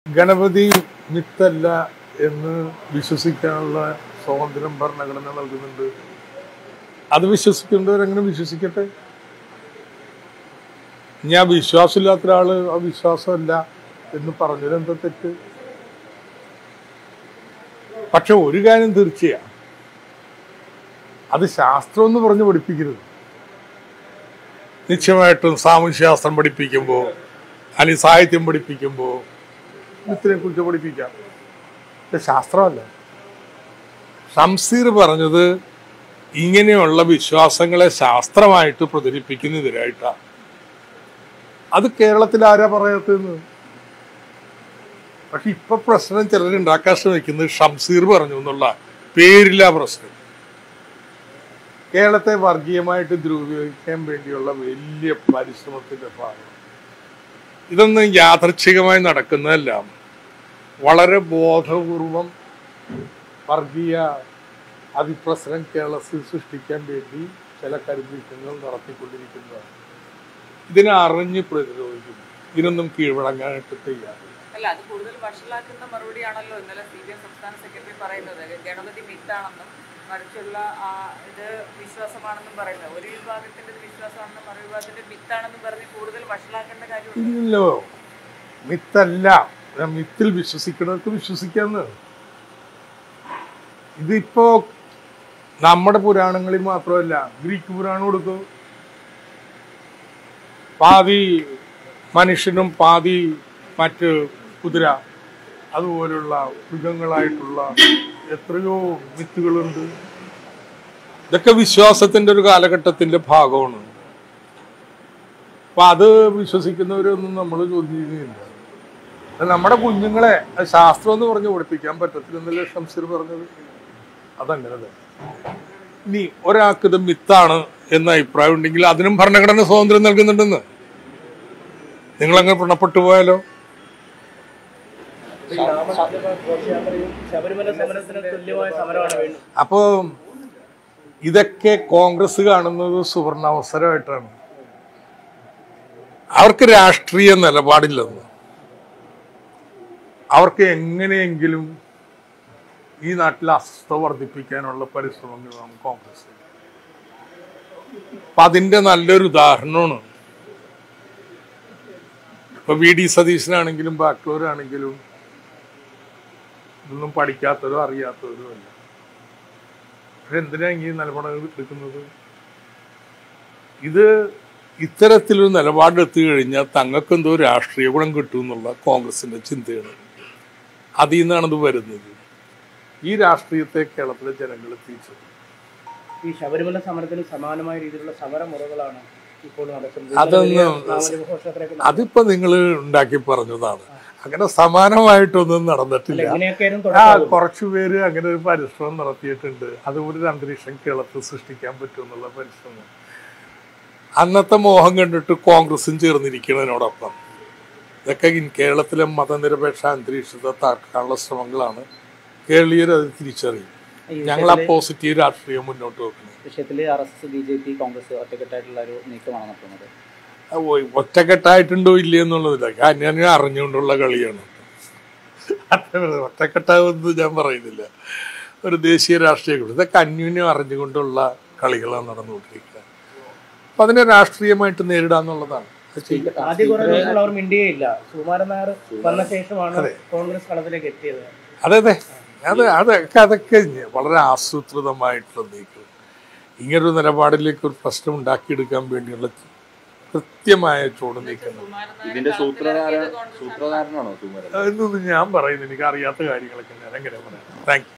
ഗണപതി മിത്തല്ല എന്ന് വിശ്വസിക്കാനുള്ള സ്വാതന്ത്ര്യം ഭരണഘടന നൽകുന്നുണ്ട് അത് വിശ്വസിക്കേണ്ടവരെങ്ങനെ വിശ്വസിക്കട്ടെ ഞാൻ വിശ്വാസമില്ലാത്ത ഒരാള് ആ വിശ്വാസമല്ല എന്ന് പറഞ്ഞത് എന്താ തെറ്റ് പക്ഷെ ഒരു കാര്യം തീർച്ചയാണ് അത് ശാസ്ത്രം എന്ന് പറഞ്ഞ് പഠിപ്പിക്കരുത് നിശ്ചയമായിട്ടും സാമൂഹ്യശാസ്ത്രം പഠിപ്പിക്കുമ്പോൾ അല്ലെങ്കിൽ സാഹിത്യം പഠിപ്പിക്കുമ്പോൾ ഇതിനെ കുറിച്ച് പഠിപ്പിക്കാം ഇത് ശാസ്ത്രമല്ല ഷംസീർ പറഞ്ഞത് ഇങ്ങനെയുള്ള വിശ്വാസങ്ങളെ ശാസ്ത്രമായിട്ട് പ്രചരിപ്പിക്കുന്നതിനായിട്ടാണ് അത് കേരളത്തിൽ ആരാ പറയാത്തതെന്ന് പക്ഷെ ഇപ്പൊ പ്രശ്നം ചിലർ ഉണ്ടാക്കാൻ ശ്രമിക്കുന്നത് ഷംസീർ പറഞ്ഞു എന്നുള്ള പേരില്ല പ്രശ്നം കേരളത്തെ വർഗീയമായിട്ട് ധ്രുവീകരിക്കാൻ വേണ്ടിയുള്ള വലിയ പരിശ്രമത്തിന്റെ ഭാഗം ഇതൊന്നും യാദർച്ഛികമായി നടക്കുന്നതല്ല വളരെ ബോധപൂർവം വർഗീയ അതിപ്രസരം കേരളത്തിൽ സൃഷ്ടിക്കാൻ വേണ്ടി ചില കരുനീക്കങ്ങൾ നടത്തിക്കൊണ്ടിരിക്കുന്നതാണ് ഇതിനെ അറിഞ്ഞ് പ്രതിരോധിക്കുന്നു ഇതിനൊന്നും കീഴ്വഴങ്ങാനായിട്ട് തയ്യാറില്ല അല്ല അത് കൂടുതൽ വഷളാക്കുന്ന മറുപടിയാണല്ലോ ഇന്നലെ സി പി എം സംസ്ഥാന സെക്രട്ടറി പറയുന്നത് ഗണപതി മിത്താണെന്നും മറിച്ചുള്ള ആ, ഇത് വിശ്വാസമാണെന്നും പറയുന്നത് ഒരു വിഭാഗത്തിന്റെ ഇത് വിശ്വാസമാണെന്നും മറു വിഭാഗത്തിന്റെ മിത്താണെന്നും പറഞ്ഞ് കൂടുതൽ വഷളാക്കേണ്ട കാര്യമുണ്ട് ഇല്ലല്ലോ മിത്തല്ല ഞാൻ മിത്തിൽ വിശ്വസിക്കുന്നവർക്ക് വിശ്വസിക്കാന്ന് ഇതിപ്പോ നമ്മുടെ പുരാണങ്ങളിൽ മാത്രമല്ല ഗ്രീക്ക് പുരാണം എടുക്കൂ പാതി മനുഷ്യനും പാതി മറ്റ് കുതിര അതുപോലുള്ള മൃഗങ്ങളായിട്ടുള്ള എത്രയോ മിത്തുകളുണ്ട് ഇതൊക്കെ വിശ്വാസത്തിന്റെ ഒരു കാലഘട്ടത്തിന്റെ ഭാഗമാണ് അപ്പൊ അത് വിശ്വസിക്കുന്നവരൊന്നും നമ്മൾ ചോദ്യം ചെയ്യുന്നില്ല അത് നമ്മുടെ കുഞ്ഞുങ്ങളെ അത് ശാസ്ത്രം എന്ന് പറഞ്ഞ് പഠിപ്പിക്കാൻ പറ്റത്തില്ലെന്നല്ലേ ഷംസീർ പറഞ്ഞത് അതങ്ങനെ തന്നെ ഇനി ഒരാൾക്ക് ഇത് മിത്താണ് എന്ന അഭിപ്രായം ഉണ്ടെങ്കിൽ അതിനും ഭരണഘടന സ്വാതന്ത്ര്യം നൽകുന്നുണ്ടെന്ന് നിങ്ങളങ്ങനെ പ്രണപ്പെട്ടു പോയാലോ ഘോഷയാത്രയും ശബരിമല സമരത്തിന് തുല്യമായ സമരമാണ് വേണ്ടത് അപ്പോ ഇതൊക്കെ കോൺഗ്രസ് കാണുന്നത് സുവർണാവസരമായിട്ടാണ് അവർക്ക് രാഷ്ട്രീയ നിലപാടില്ലെന്ന് അവർക്ക് എങ്ങനെയെങ്കിലും ഈ നാട്ടിൽ അസ്വസ്ഥ വർദ്ധിപ്പിക്കാനുള്ള പരിശ്രമങ്ങളാണ് കോൺഗ്രസ് അപ്പൊ അതിന്റെ നല്ലൊരു ഉദാഹരണമാണ് ഇപ്പൊ വി ഡി സതീശനാണെങ്കിലും ബാക്കിയുള്ളവരാണെങ്കിലും ഇതൊന്നും പഠിക്കാത്തവരോ അറിയാത്തവരോ അല്ല പക്ഷെ എന്തിനാ ഈ നിലപാടുകൾ എടുക്കുന്നത് ഇത് ഇത്തരത്തിലൊരു നിലപാടെടുത്തു കഴിഞ്ഞാൽ തങ്ങൾക്ക് എന്തോ രാഷ്ട്രീയ ഗുണം കിട്ടും എന്നുള്ള കോൺഗ്രസിന്റെ ചിന്തയാണ് അതിൽ നിന്നാണ് ഇത് വരുന്നത് ഈ രാഷ്ട്രീയത്തെ കേരളത്തിലെ ജനങ്ങൾ തിരിച്ചത് ഈ ശബരിമല സമരത്തിന് സമാനമായ രീതിയിലുള്ള സമരമുറകളാണ് ഇപ്പോൾ നടക്കുന്നത് അതൊന്നും നാമജപ ഘോഷയാത്രയൊക്കെ അതിപ്പോ നിങ്ങൾ ഉണ്ടാക്കി പറഞ്ഞതാണ് അങ്ങനെ സമാനമായിട്ടൊന്നും നടന്നിട്ടില്ല എങ്ങനെയൊക്കെയായിരുന്നു ആ തുടക്കം കുറച്ചു പേര് അങ്ങനെ ഒരു പരിശ്രമം നടത്തിയിട്ടുണ്ട് അതുപോലെ ഒരു അന്തരീക്ഷം കേരളത്തിൽ സൃഷ്ടിക്കാൻ പറ്റും എന്നുള്ള പരിശ്രമം അന്നത്തെ മോഹം കണ്ടിട്ട് കോൺഗ്രസും ചേർന്നിരിക്കുന്നതിനോടൊപ്പം ഇതൊക്കെ ഇൻ- കേരളത്തിലെ മതനിരപേക്ഷ അന്തരീക്ഷത്തെ തകർക്കാനുള്ള ശ്രമങ്ങളാണ് കേരളീയർ അത് തിരിച്ചറിയും ഈ ഞങ്ങൾ ആ പോസിറ്റീവ് രാഷ്ട്രീയം മുന്നോട്ട് വെക്കുന്നത് വിഷയത്തിൽ R S S B J P Congress ഒറ്റക്കെട്ടായിട്ടുള്ള ഒരു നീക്കമാണ് നടത്തുന്നത് അത് പോയി ഒറ്റക്കെട്ടായിട്ടുണ്ടോ ഇല്ലേ എന്നുള്ളതില്ല ഞാൻ അറിഞ്ഞുകൊണ്ടുള്ള കളിയാണ് അത്ര ഒറ്റക്കെട്ടാവെന്ന് ഞാൻ പറയുന്നില്ല ഒരു ദേശീയ രാഷ്ട്രീയ കളി ഇതൊക്കെ അന്യോന്യം അറിഞ്ഞുകൊണ്ടുള്ള കളികളാണ് നടന്നുകൊണ്ടിരിക്കുക അപ്പൊ അതിനെ രാഷ്ട്രീയമായിട്ട് നേരിടാന്നുള്ളതാണ് അത് ചെയ്യും. ആദ്യ കുറെ ദിവസങ്ങൾ അവർ മിണ്ടിയേയില്ല സുകുമാരൻ നായർ വന്ന ശേഷമാണ് കോൺഗ്രസ് കളത്തിലേക്ക് എത്തിയത് അതെ അതെ അത് അതൊക്കെ അതൊക്കെ വളരെ ആസൂത്രിതമായിട്ടുള്ള നീക്കം ഇങ്ങനൊരു നിലപാടിലേക്ക് ഒരു പ്രശ്നം ഉണ്ടാക്കിയെടുക്കാൻ വേണ്ടിയുള്ള കൃത്യമായ ചൂട് നീക്കങ്ങൾ ഇതിന്റെ സൂത്രധാര സൂത്രധാരനാണോ സുകുമാരൻ എന്നൊന്നും ഞാൻ പറയുന്നു എനിക്ക് അറിയാത്ത കാര്യങ്ങളൊക്കെ ഞാൻ എങ്ങനെ പറയാം താങ്ക് യു